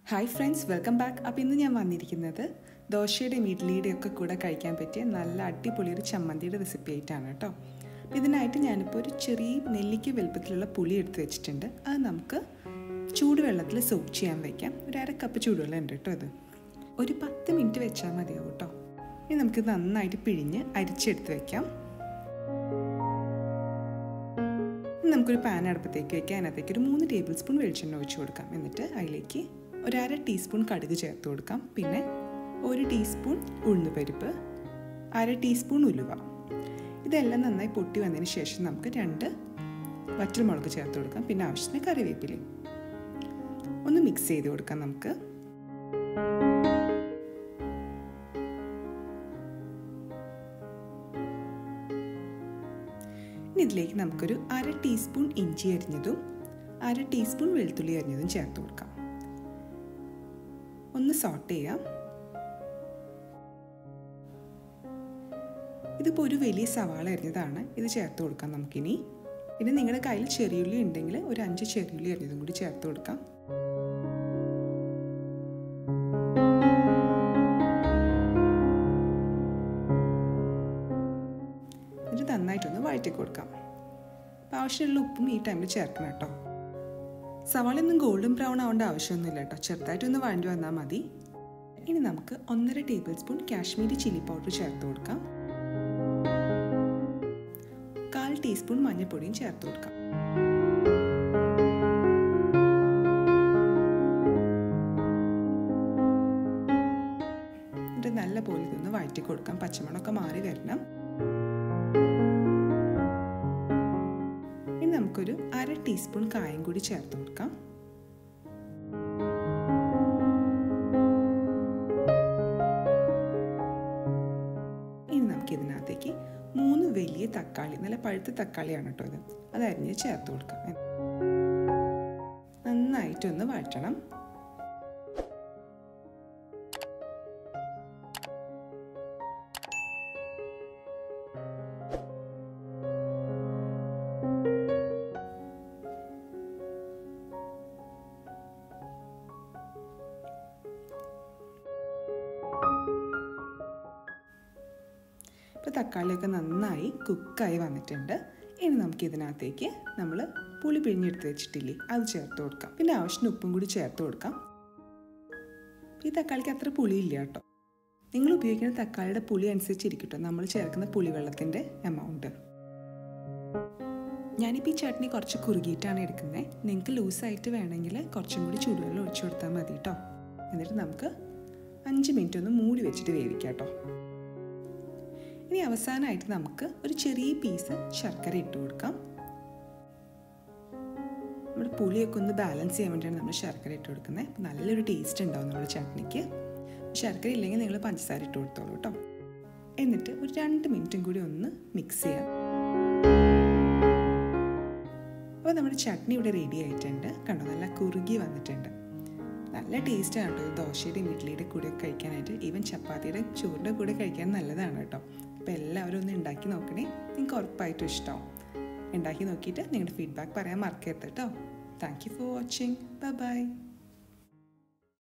hi friends welcome back അപ്പോൾ ഇന്ന് ഞാൻ വന്നിരിക്കുന്നത് ദോശയുടെയും ഇഡ്ലിയുടെയും ഒക്കെ കൂടെ കഴിക്കാൻ പറ്റിയ നല്ല അടിപൊളി ഒരു ചമ്മന്തിയുടെ റെസിപ്പി ആയിട്ടാണ് കേട്ടോ അപ്പോൾ ഇതിനായിട്ട് ഞാനിപ്പോൾ ഒരു ചെറിയ നെല്ലിക്ക വലുപ്പത്തിലുള്ള പുളി എടുത്ത് വെച്ചിട്ടുണ്ട് അത് നമുക്ക് ചൂടുവെള്ളത്തിൽ സോക്ക് ചെയ്യാൻ വയ്ക്കാം ഒരു അര കപ്പ് ചൂടുവെള്ളം ഉണ്ട് കേട്ടോ ഇത് ഒരു പത്ത് മിനിറ്റ് വെച്ചാൽ മതിയാവും കേട്ടോ ഇനി നമുക്ക് നന്നായിട്ട് പിഴിഞ്ഞ് അരിച്ചെടുത്ത് വെക്കാം ഇനി നമുക്കൊരു പാൻ അടുപ്പത്തേക്ക് വെക്കാം അതിനകത്തേക്ക് ഒരു മൂന്ന് ടേബിൾ സ്പൂൺ വെളിച്ചെണ്ണ ഒഴിച്ചു കൊടുക്കാം എന്നിട്ട് അതിലേക്ക് ഒരു അര ടീസ്പൂൺ കടുക് ചേർത്ത് കൊടുക്കാം പിന്നെ ഒരു ടീസ്പൂൺ ഉഴുന്നുപരിപ്പ് അര ടീസ്പൂൺ ഉലുവ ഇതെല്ലാം നന്നായി പൊട്ടി വന്നതിന് ശേഷം നമുക്ക് രണ്ട് വറ്റൽമുളക് ചേർത്ത് കൊടുക്കാം പിന്നെ ആവശ്യത്തിന് കറിവേപ്പിലയും ഒന്ന് മിക്സ് ചെയ്ത് കൊടുക്കാം നമുക്ക് ഇനി ഇതിലേക്ക് നമുക്കൊരു അര ടീസ്പൂൺ ഇഞ്ചി അരിഞ്ഞതും അര ടീസ്പൂൺ വെളുത്തുള്ളി അരിഞ്ഞതും ചേർത്ത് കൊടുക്കാം ഒന്ന് സോട്ട് ചെയ്യാം ഇതിപ്പോൾ ഒരു വലിയ സവാള അരിഞ്ഞതാണ് ഇത് ചേർത്ത് കൊടുക്കാം നമുക്കിനി പിന്നെ നിങ്ങളുടെ കയ്യിൽ ചെറിയുള്ളി ഉണ്ടെങ്കിൽ ഒരു അഞ്ച് ചെറിയുള്ളി അരിഞ്ഞതും കൂടി ചേർത്ത് കൊടുക്കാം എന്നിട്ട് നന്നായിട്ടൊന്ന് വഴറ്റി കൊടുക്കാം അപ്പോൾ ആവശ്യമുള്ള ഉപ്പും ഈ ടൈമിൽ ചേർക്കണം കേട്ടോ സവാളയൊന്നും ഗോൾഡൻ ബ്രൗൺ ആവേണ്ട ആവശ്യമൊന്നുമില്ല കേട്ടോ ചെറുതായിട്ടൊന്ന് വഴണ്ടി വന്നാൽ മതി ഇനി നമുക്ക് ഒന്നര tablespoon Kashmiri chilli powder ചേർത്ത് കൊടുക്കാം കാൽ ടീസ്പൂൺ മഞ്ഞൾപ്പൊടിയും ചേർത്ത് കൊടുക്കാം എന്നിട്ട് നല്ല പോലെ ഇതൊന്ന് വഴറ്റി കൊടുക്കാം പച്ചമണമൊക്കെ മാറി വരണം ഇനി നമുക്കൊരു അര ടീസ്പൂൺ കായം കൂടി ചേർത്ത് കൊടുക്കാം ഇനി നമുക്ക് ഇതിനകത്തേക്ക് മൂന്ന് വലിയ തക്കാളി നല്ല പഴുത്ത തക്കാളിയാണ് കേട്ടോ ഇത് അത് അരിഞ്ഞ് ചേർത്ത് കൊടുക്കാം നന്നായിട്ടൊന്ന് വഴറ്റണം ഇപ്പോൾ തക്കാളിയൊക്കെ നന്നായി കുക്കായി വന്നിട്ടുണ്ട് ഇനി നമുക്ക് ഇതിനകത്തേക്ക് നമ്മൾ പുളി പിഴിഞ്ഞെടുത്ത് വെച്ചിട്ടില്ലേ അത് ചേർത്ത് കൊടുക്കാം പിന്നെ ആവശ്യത്തിന് ഉപ്പും കൂടി ചേർത്ത് കൊടുക്കാം ഈ തക്കാളിക്ക് അത്ര പുളിയില്ല കേട്ടോ നിങ്ങൾ ഉപയോഗിക്കുന്ന തക്കാളിയുടെ പുളി അനുസരിച്ചിരിക്കട്ടോ നമ്മൾ ചേർക്കുന്ന പുളിവെള്ളത്തിൻ്റെ എമൗണ്ട് ഞാനിപ്പോൾ ഈ ചട്നി കുറച്ച് കുറുകിയിട്ടാണ് എടുക്കുന്നത് നിങ്ങൾക്ക് ലൂസായിട്ട് വേണമെങ്കിൽ കുറച്ചും കൂടി ചൂടുവെള്ളം ഒഴിച്ചു കൊടുത്താൽ മതി കേട്ടോ എന്നിട്ട് നമുക്ക് അഞ്ച് മിനിറ്റ് ഒന്ന് മൂടി വെച്ചിട്ട് വേവിക്കാം കേട്ടോ ഇനി അവസാനമായിട്ട് നമുക്ക് ഒരു ചെറിയ പീസ് ശർക്കര ഇട്ട് കൊടുക്കാം നമ്മുടെ പുളിയൊക്കെ ഒന്ന് ബാലൻസ് ചെയ്യാൻ വേണ്ടിയാണ് നമ്മൾ ശർക്കര ഇട്ട് കൊടുക്കുന്നത് നല്ലൊരു ടേസ്റ്റ് ഉണ്ടാവും നമ്മുടെ ചട്നിക്ക് ശർക്കര ഇല്ലെങ്കിൽ നിങ്ങൾ പഞ്ചസാര ഇട്ട് കൊടുത്തോളൂ കേട്ടോ എന്നിട്ട് ഒരു രണ്ട് മിനിറ്റും കൂടി ഒന്ന് മിക്സ് ചെയ്യാം അപ്പോൾ നമ്മുടെ ചട്നി ഇവിടെ റെഡി ആയിട്ടുണ്ട് കണ്ടോ നല്ല കുറുകി വന്നിട്ടുണ്ട് നല്ല ടേസ്റ്റാണ് കേട്ടോ ദോശയുടെയും ഇഡ്ഡലിയുടെ കൂടെ കഴിക്കാനായിട്ട് ഈവൻ ചപ്പാത്തിയുടെ ചോറിൻ്റെ കൂടെ കഴിക്കാൻ നല്ലതാണ് കേട്ടോ അപ്പോൾ എല്ലാവരും ഒന്ന് ഉണ്ടാക്കി നോക്കണേ നിങ്ങൾക്ക് ഉറപ്പായിട്ടും ഇഷ്ടമാവും ഉണ്ടാക്കി നോക്കിയിട്ട് നിങ്ങളുടെ ഫീഡ്ബാക്ക് പറയാൻ മറക്കരുത് കേട്ടോ thank you for watching bye by